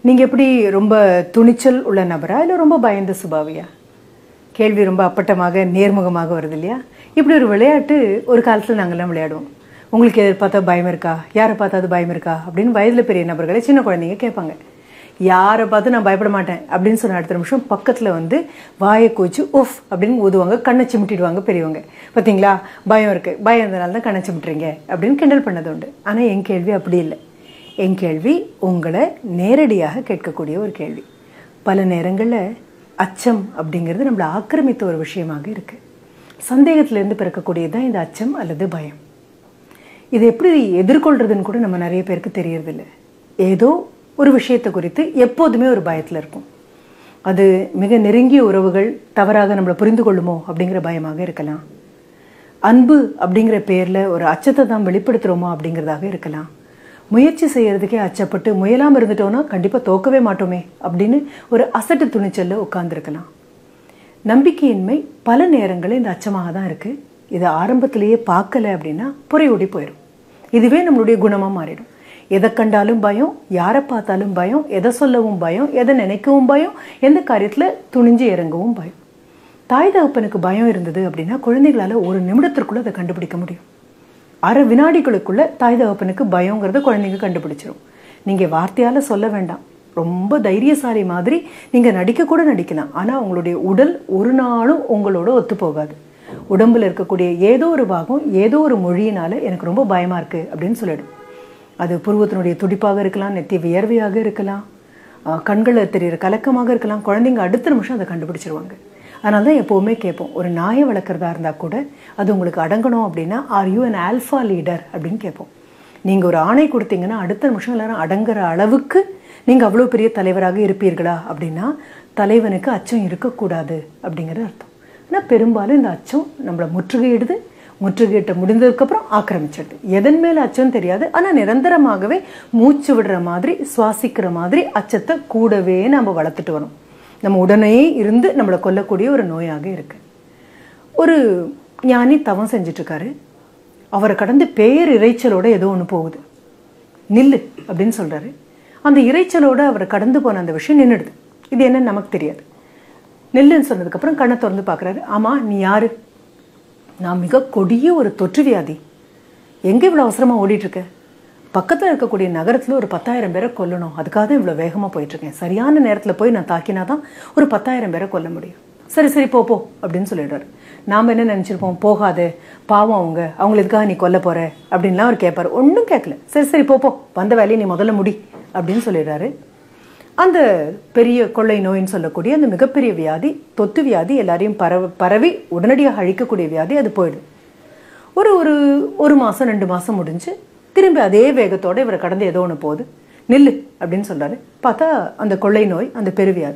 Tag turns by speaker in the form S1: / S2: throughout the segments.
S1: நீங்கள் எப்படி ரொம்ப துணிச்சல் உள்ள நபரா இல்லை ரொம்ப பயந்த சுபாவியா கேள்வி ரொம்ப அப்பட்டமாக நேர்முகமாக வருது இல்லையா இப்படி ஒரு விளையாட்டு ஒரு காலத்தில் நாங்கள்லாம் விளையாடுவோம் உங்களுக்கு எதை பார்த்தா பயம் இருக்கா யாரை பார்த்தாது பயம் இருக்கா அப்படின்னு வயதில் பெரிய நபர்களை சின்ன குழந்தைங்க கேட்பாங்க யாரை பார்த்து நான் பயப்பட மாட்டேன் அப்படின்னு சொன்ன அடுத்த நிமிஷம் பக்கத்தில் வந்து வாயை கோச்சு உஃப் அப்படின்னு ஊதுவாங்க கண்ணை சிமிட்டிடுவாங்க பெரியவங்க பார்த்தீங்களா பயம் இருக்குது பயம் இருந்தனால தான் கண்ணை சிமிட்டுறீங்க அப்படின்னு கிண்டல் பண்ணது உண்டு ஆனால் என் கேள்வி அப்படி இல்லை என் கேள்வி உங்களை நேரடியாக கேட்கக்கூடிய ஒரு கேள்வி பல நேரங்களில் அச்சம் அப்படிங்கிறது நம்மளை ஆக்கிரமித்த ஒரு விஷயமாக இருக்கு சந்தேகத்திலேருந்து பிறக்கக்கூடியது தான் இந்த அச்சம் அல்லது பயம் இதை எப்படி எதிர்கொள்றதுன்னு கூட நம்ம நிறைய பேருக்கு தெரியறதில்ல ஏதோ ஒரு விஷயத்தை குறித்து எப்போதுமே ஒரு பயத்தில் இருக்கும் அது மிக நெருங்கிய உறவுகள் தவறாக நம்மளை புரிந்து கொள்ளுமோ அப்படிங்கிற பயமாக இருக்கலாம் அன்பு அப்படிங்கிற பேரில் ஒரு அச்சத்தை தான் வெளிப்படுத்துகிறோமோ அப்படிங்கிறதாக இருக்கலாம் முயற்சி செய்யறதுக்கே அச்சப்பட்டு முயலாமல் இருந்துட்டோம்னா கண்டிப்பாக தோக்கவே மாட்டோமே அப்படின்னு ஒரு அசட்டு துணிச்சல்ல உட்கார்ந்துருக்கலாம் நம்பிக்கையின்மை பல நேரங்களில் இந்த அச்சமாக தான் இருக்குது இதை ஆரம்பத்திலேயே பார்க்கல அப்படின்னா புறையோடி போயிடும் இதுவே நம்மளுடைய குணமாக மாறிடும் எதை கண்டாலும் பயம் யாரை பார்த்தாலும் பயம் எதை சொல்லவும் பயம் எதை நினைக்கவும் பயம் எந்த காரியத்தில் துணிஞ்சு இறங்கவும் பயம் தாய் தகப்பனுக்கு பயம் இருந்தது அப்படின்னா குழந்தைகளால் ஒரு நிமிடத்திற்குள்ள அதை கண்டுபிடிக்க முடியும் அரை வினாடிகளுக்குள்ள தாய் தகப்பனுக்கு பயங்கிறத குழந்தைங்க கண்டுபிடிச்சிரும் நீங்கள் வார்த்தையால் சொல்ல வேண்டாம் ரொம்ப தைரியசாலி மாதிரி நீங்கள் நடிக்க கூட நடிக்கலாம் ஆனால் உங்களுடைய உடல் ஒரு நாளும் உங்களோட ஒத்து போகாது உடம்புல இருக்கக்கூடிய ஏதோ ஒரு பாகம் ஏதோ ஒரு மொழியினால எனக்கு ரொம்ப பயமாக இருக்குது அப்படின்னு சொல்லிடும் அது புருவத்தினுடைய துடிப்பாக இருக்கலாம் நெத்தி வியர்வையாக இருக்கலாம் அஹ் கண்களில் தெரிகிற கலக்கமாக இருக்கலாம் குழந்தைங்க அடுத்த நிமிஷம் அதை கண்டுபிடிச்சிருவாங்க அதனால தான் எப்போவுமே கேட்போம் ஒரு நாயை வளர்க்குறதா இருந்தால் கூட அது உங்களுக்கு அடங்கணும் அப்படின்னா are you an alpha leader அப்படின்னு கேட்போம் நீங்கள் ஒரு ஆணை கொடுத்தீங்கன்னா அடுத்த நிமிஷம் எல்லாரும் அடங்குற அளவுக்கு நீங்கள் அவ்வளோ பெரிய தலைவராக இருப்பீர்களா அப்படின்னா தலைவனுக்கு அச்சம் இருக்கக்கூடாது அப்படிங்கிறது அர்த்தம் ஆனால் பெரும்பாலும் இந்த அச்சம் நம்மளை முற்றுகையிடுது முற்றுகையிட்ட முடிந்ததுக்கப்புறம் ஆக்கிரமிச்சிடுது எதன் மேலே அச்சம் தெரியாது ஆனால் நிரந்தரமாகவே மூச்சு விடுற மாதிரி சுவாசிக்கிற மாதிரி அச்சத்தை கூடவே நம்ம வளர்த்துட்டு வரோம் நம்ம உடனே இருந்து நம்மளை கொல்லக்கூடிய ஒரு நோயாக இருக்கு ஒரு ஞானி தவம் செஞ்சுட்டு இருக்காரு அவரை கடந்து பேர் இறைச்சலோட ஏதோ ஒன்று போகுது நில்லு அப்படின்னு சொல்றாரு அந்த இறைச்சலோட அவரை கடந்து போன அந்த விஷயம் நின்றுடுது இது என்னன்னு நமக்கு தெரியாது நில்லுன்னு சொன்னதுக்கப்புறம் கண்ணை திறந்து பார்க்குறாரு ஆமா நீ யாரு நான் மிக கொடிய ஒரு தொற்று வியாதி எங்கே இவ்வளோ அவசரமாக ஓடிட்டு இருக்க பக்கத்தில் இருக்கக்கூடிய நகரத்தில் ஒரு பத்தாயிரம் பேரை கொல்லணும் அதுக்காக தான் இவ்வளோ வேகமாக போயிட்டுருக்கேன் சரியான நேரத்தில் போய் நான் தாக்கினா தான் ஒரு பத்தாயிரம் பேரை கொல்ல முடியும் சரி சரி போ போ அப்படின்னு சொல்லிடுறாரு நாம் என்ன நினச்சிருப்போம் போகாதே பாவம் அவங்க அவங்கள இதுக்காக நீ கொல்ல போற அப்படின்லாம் அவர் கேட்பாரு ஒன்றும் கேட்கல சரி சரி போ போ வந்த வேலையை நீ முதல்ல முடி அப்படின்னு சொல்லிடுறாரு அந்த பெரிய கொள்ளை நோயின்னு சொல்லக்கூடிய அந்த மிகப்பெரிய வியாதி தொத்து வியாதி எல்லாரையும் பரவ பரவி உடனடியாக அழிக்கக்கூடிய வியாதி அது போயிடுது ஒரு ஒரு ஒரு மாதம் ரெண்டு மாதம் முடிஞ்சு திரும்பி அதே வேகத்தோட இவரை கடந்து ஏதோ ஒன்று போகுது நில்லு அப்படின்னு சொல்றாரு பார்த்தா அந்த கொள்ளை நோய் அந்த பெருவியாதி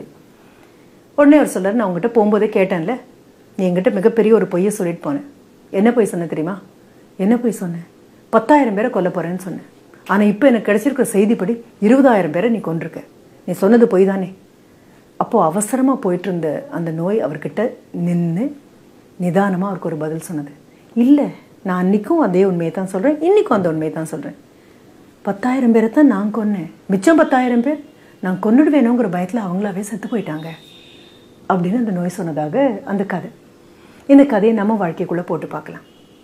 S1: உடனே அவர் சொல்றாரு நான் உங்ககிட்ட போகும்போதே கேட்டேன்ல நீ என்கிட்ட மிகப்பெரிய ஒரு பொய்யை சொல்லிட்டு போனேன் என்ன பொய் சொன்ன தெரியுமா என்ன பொய் சொன்னேன் பத்தாயிரம் பேரை கொல்ல போறேன்னு சொன்னேன் ஆனால் இப்போ எனக்கு கிடைச்சிருக்கிற செய்திப்படி இருபதாயிரம் பேரை நீ கொண்டிருக்க நீ சொன்னது பொய் தானே அப்போ அவசரமாக போயிட்டு இருந்த அந்த நோய் அவர்கிட்ட நின்று நிதானமாக அவருக்கு ஒரு பதில் சொன்னது இல்லை நான் அன்னைக்கும் அதே உண்மையை தான் சொல்கிறேன் இன்னைக்கும் அந்த உண்மையை தான் சொல்கிறேன் பத்தாயிரம் பேரை தான் நான் கொன்னேன் மிச்சம் பத்தாயிரம் பேர் நான் கொன்னுடுவேணுங்கிற பயத்தில் அவங்களாவே செத்து போயிட்டாங்க அப்படின்னு அந்த நோய் சொன்னதாக அந்த கதை இந்த கதையை நம்ம வாழ்க்கைக்குள்ளே போட்டு பார்க்கலாம்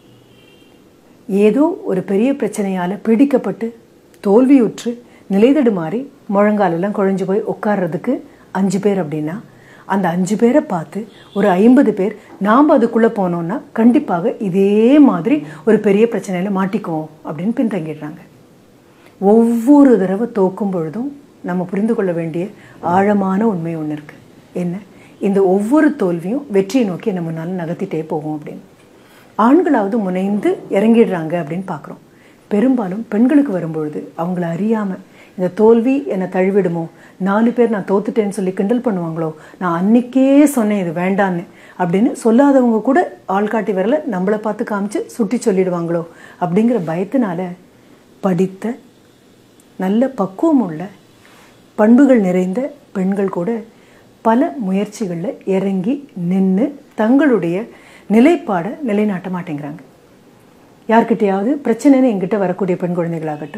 S1: ஏதோ ஒரு பெரிய பிரச்சனையால் பீடிக்கப்பட்டு தோல்வியுற்று நிலைதடுமாறி முழங்காலெல்லாம் குழஞ்சு போய் உட்கார்றதுக்கு அஞ்சு பேர் அப்படின்னா அந்த அஞ்சு பேரை பார்த்து ஒரு ஐம்பது பேர் நாம் அதுக்குள்ளே போனோம்னா கண்டிப்பாக இதே மாதிரி ஒரு பெரிய பிரச்சனையில் மாட்டிக்குவோம் அப்படின்னு பின்தங்கிடுறாங்க ஒவ்வொரு தடவை தோக்கும் பொழுதும் நம்ம புரிந்து கொள்ள வேண்டிய ஆழமான உண்மை ஒன்று இருக்குது என்ன இந்த ஒவ்வொரு தோல்வியும் வெற்றியை நோக்கி என்ன முன்னால் நகர்த்திட்டே போகும் அப்படின்னு ஆண்களாவது முனைந்து இறங்கிடுறாங்க அப்படின்னு பார்க்குறோம் பெரும்பாலும் பெண்களுக்கு வரும்பொழுது அவங்கள அறியாமல் இந்த தோல்வி என்னை தழுவிடுமோ நாலு பேர் நான் தோத்துட்டேன்னு சொல்லி கிண்டல் பண்ணுவாங்களோ நான் அன்னைக்கே சொன்னேன் இது வேண்டான்னு அப்படின்னு சொல்லாதவங்க கூட ஆள்காட்டி விரல நம்மளை பார்த்து காமிச்சு சுட்டி சொல்லிடுவாங்களோ அப்படிங்கிற பயத்தினால படித்த நல்ல பக்குவம் உள்ள பண்புகள் நிறைந்த பெண்கள் கூட பல முயற்சிகளில் இறங்கி நின்று தங்களுடைய நிலைப்பாடை நிலைநாட்ட மாட்டேங்கிறாங்க யார்கிட்டயாவது பிரச்சனைன்னு எங்கிட்ட வரக்கூடிய பெண் குழந்தைகளாகட்டும்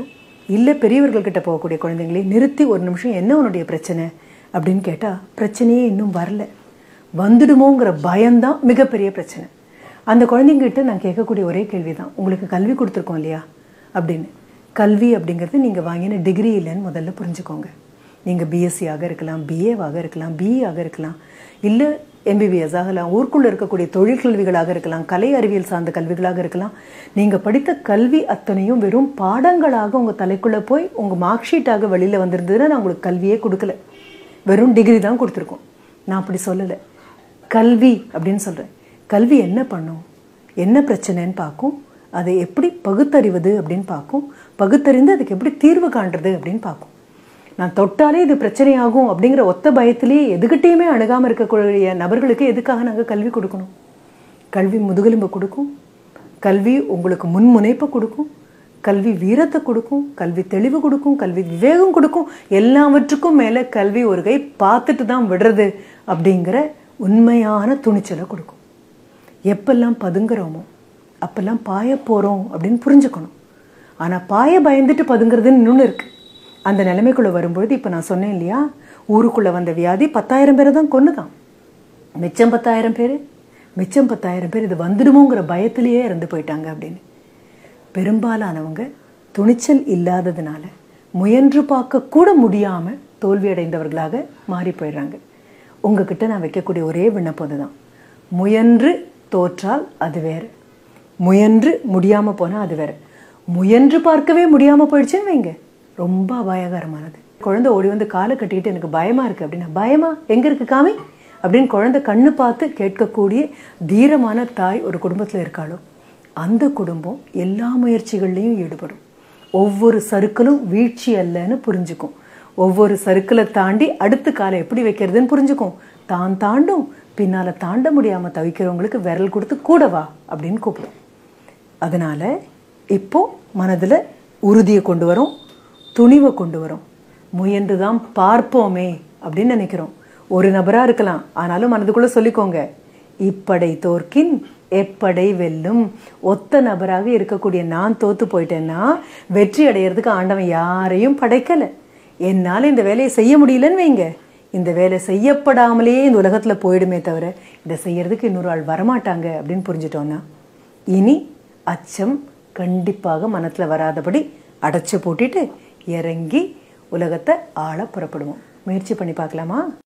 S1: இல்லை பெரியவர்கள்கிட்ட போகக்கூடிய குழந்தைங்களே நிறுத்தி ஒரு நிமிஷம் என்ன உன்னுடைய பிரச்சனை அப்படின்னு கேட்டால் பிரச்சனையே இன்னும் வரல வந்துடுமோங்கிற பயம்தான் மிகப்பெரிய பிரச்சனை அந்த குழந்தைங்கிட்ட நான் கேட்கக்கூடிய ஒரே கேள்வி தான் உங்களுக்கு கல்வி கொடுத்துருக்கோம் இல்லையா அப்படின்னு கல்வி அப்படிங்கிறது நீங்கள் வாங்கின டிகிரி இல்லைன்னு முதல்ல புரிஞ்சுக்கோங்க நீங்கள் பிஎஸ்சி ஆக இருக்கலாம் பிஏவாக இருக்கலாம் பிஇ ஆக இருக்கலாம் இல்லை எம்பிபிஎஸ் ஆகலாம் ஊருக்குள்ளே இருக்கக்கூடிய தொழில் கல்விகளாக இருக்கலாம் கலை அறிவியல் சார்ந்த கல்விகளாக இருக்கலாம் நீங்கள் படித்த கல்வி அத்தனையும் வெறும் பாடங்களாக உங்கள் தலைக்குள்ளே போய் உங்கள் மார்க் ஷீட்டாக வெளியில் வந்திருந்ததுன்னா நான் உங்களுக்கு கல்வியே கொடுக்கல வெறும் டிகிரி தான் கொடுத்துருக்கோம் நான் அப்படி சொல்லலை கல்வி அப்படின்னு சொல்கிறேன் கல்வி என்ன பண்ணும் என்ன பிரச்சனைன்னு பார்க்கும் அதை எப்படி பகுத்தறிவது அப்படின்னு பார்க்கும் பகுத்தறிந்து அதுக்கு எப்படி தீர்வு காண்றது அப்படின்னு பார்க்கும் நான் தொட்டாலே இது பிரச்சனையாகும் அப்படிங்கிற ஒத்த பயத்திலேயே எதுகிட்டையுமே அணுகாமல் இருக்கக்கூடிய நபர்களுக்கு எதுக்காக நாங்கள் கல்வி கொடுக்கணும் கல்வி முதுகெலும்பை கொடுக்கும் கல்வி உங்களுக்கு முன்முனைப்பை கொடுக்கும் கல்வி வீரத்தை கொடுக்கும் கல்வி தெளிவு கொடுக்கும் கல்வி விவேகம் கொடுக்கும் எல்லாவற்றுக்கும் மேலே கல்வி ஒரு கை பார்த்துட்டு தான் விடுறது அப்படிங்கிற உண்மையான துணிச்சலை கொடுக்கும் எப்பெல்லாம் பதுங்குறோமோ அப்பெல்லாம் பாய போகிறோம் அப்படின்னு புரிஞ்சுக்கணும் ஆனால் பாய பயந்துட்டு பதுங்கிறதுன்னு இன்னொன்று இருக்குது அந்த நிலைமைக்குள்ளே வரும்பொழுது இப்போ நான் சொன்னேன் இல்லையா ஊருக்குள்ளே வந்த வியாதி பத்தாயிரம் பேரை தான் கொன்னுதான் மிச்சம் பத்தாயிரம் பேர் மிச்சம் பத்தாயிரம் பேர் இது வந்துடுமோங்கிற பயத்திலேயே இறந்து போயிட்டாங்க அப்படின்னு பெரும்பாலானவங்க துணிச்சல் இல்லாததுனால முயன்று பார்க்க கூட முடியாமல் தோல்வி அடைந்தவர்களாக மாறி போயிடுறாங்க உங்ககிட்ட நான் வைக்கக்கூடிய ஒரே விண்ணப்பம் அதுதான் முயன்று தோற்றால் அது வேறு முயன்று முடியாமல் போனால் அது வேறு முயன்று பார்க்கவே முடியாமல் போயிடுச்சுன்னு வைங்க ரொம்ப அபாயகரமானது குழந்தை ஓடி வந்து காலை கட்டிக்கிட்டு எனக்கு பயமா இருக்கு அப்படின்னா பயமா எங்க இருக்கு காமி அப்படின்னு குழந்தை கண்ணு பார்த்து கேட்கக்கூடிய தீரமான தாய் ஒரு குடும்பத்தில் இருக்காளோ அந்த குடும்பம் எல்லா முயற்சிகள்லையும் ஈடுபடும் ஒவ்வொரு சருக்களும் வீழ்ச்சி அல்லன்னு புரிஞ்சுக்கும் ஒவ்வொரு சருக்களை தாண்டி அடுத்த காலை எப்படி வைக்கிறதுன்னு புரிஞ்சுக்கும் தான் தாண்டும் பின்னால தாண்ட முடியாம தவிக்கிறவங்களுக்கு விரல் கொடுத்து கூட வா அப்படின்னு கூப்பிடும் அதனால இப்போ மனதில் உறுதியை கொண்டு வரும் துணிவை கொண்டு வரும் முயன்று தான் பார்ப்போமே அப்படின்னு நினைக்கிறோம் ஒரு நபராக இருக்கலாம் ஆனாலும் மனதுக்குள்ளே சொல்லிக்கோங்க இப்படை தோற்கின் எப்படை வெல்லும் ஒத்த நபராக இருக்கக்கூடிய நான் தோத்து போயிட்டேன்னா வெற்றி அடையிறதுக்கு ஆண்டவன் யாரையும் படைக்கலை என்னால் இந்த வேலையை செய்ய முடியலன்னு வைங்க இந்த வேலை செய்யப்படாமலே இந்த உலகத்தில் போயிடுமே தவிர இதை செய்யறதுக்கு இன்னொரு ஆள் வரமாட்டாங்க அப்படின்னு புரிஞ்சிட்டோன்னா இனி அச்சம் கண்டிப்பாக மனத்தில் வராதபடி அடைச்சு போட்டுட்டு இறங்கி உலகத்தை ஆள புறப்படுவோம் முயற்சி பண்ணி பார்க்கலாமா